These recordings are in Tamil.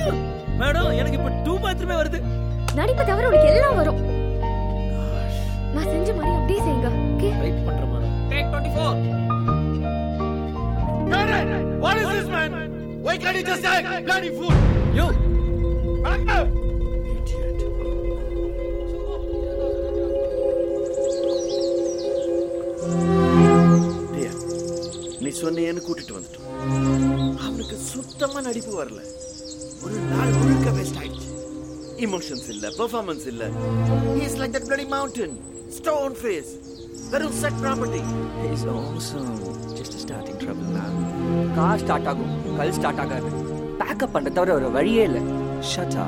மேடம் எனக்கு இப்ப டூ மாத்திரமே வருது நடிப்பு தவிர உனக்கு எல்லாம் வரும் நான் செஞ்ச மாதிரி அப்படியே செய்யுங்க ஓகே ரைட் பண்ற madam take 24 What is this, man? Why can't you just act? Bloody fool! Yo Back up! டேய், நீ சொன்னேன்னு கூட்டிட்டு வந்துட்டோம் அவனுக்கு சுத்தமா நடிப்பு வரல ஒரு நாள் முழுக்க வேஸ்ட் ஆயிடுச்சு இமோஷன்ஸ் இல்ல பெர்ஃபார்மன்ஸ் இல்ல is like that bloody mountain stone face வெறும் set property is also just starting trouble ma'am car start ஆகும் கல் ஸ்டார்ட் ஆகாது பேக்கப் பண்ண தவிர ஒரு வழியே இல்லை ஷட்டா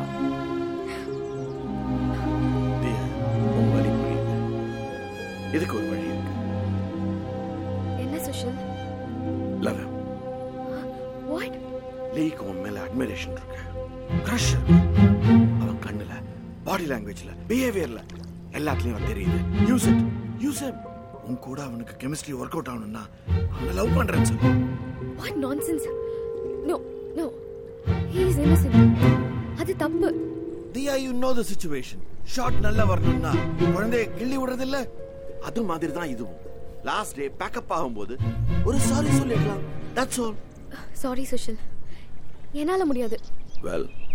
உன் வழி புரியுது இதுக்கு ஒரு வழி இருக்கு என்ன சுஷல் லவ் வாட் லீக்கு உன் மேல அட்மிரேஷன் இருக்கு க்ரஷ் அவன் கண்ணுல பாடி லாங்குவேஜ்ல பிஹேவியர்ல எல்லாத்துலயும் அவன் தெரியுது யூஸ் இட் யூஸ் இட் உன் கூட அவனுக்கு கெமிஸ்ட்ரி ஒர்க் அவுட் ஆகணும்னா அவனை லவ் பண்றேன்னு சொல்லு what nonsense no no he is innocent அது தப்பு Diya you know the situation shot நல்லா வரணும்னா குழந்தைய கிள்ளி விடுறது இல்ல அது மாதிரி தான் இதுவும் லாஸ்ட் டே பேக்கப் ஆகும்போது ஒரு சாரி சொல்லிடலாம் தட்ஸ் ஆல் சாரி சுஷல் என்னால முடியாது வெல்